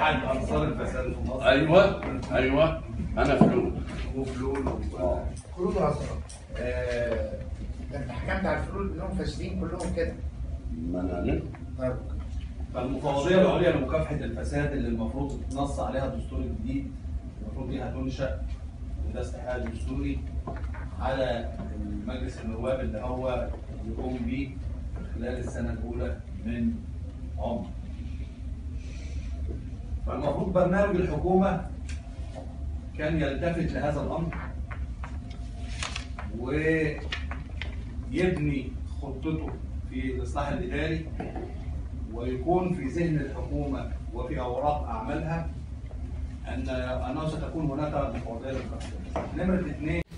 قاعد انصار الفساد في مصر ايوه ايوه انا فلوس وفلول اه كلهم راسهم آه، ده انت حكمت على الفلول انهم فاسدين كلهم كده ما انا ليه؟ طيب فالمفوضيه العليا لمكافحه الفساد اللي المفروض نص عليها الدستور الجديد المفروض دي هتنشا وده استحقاق دستوري على مجلس النواب اللي هو يقوم بيه خلال السنه الاولى من عمره. فالمفروض برنامج الحكومه كان يلتفت لهذا الامر ويبني خطته في الاصلاح الاداري ويكون في ذهن الحكومه وفي اوراق اعمالها ان انه ستكون هناك مفوضيه للقانون. نمره اثنين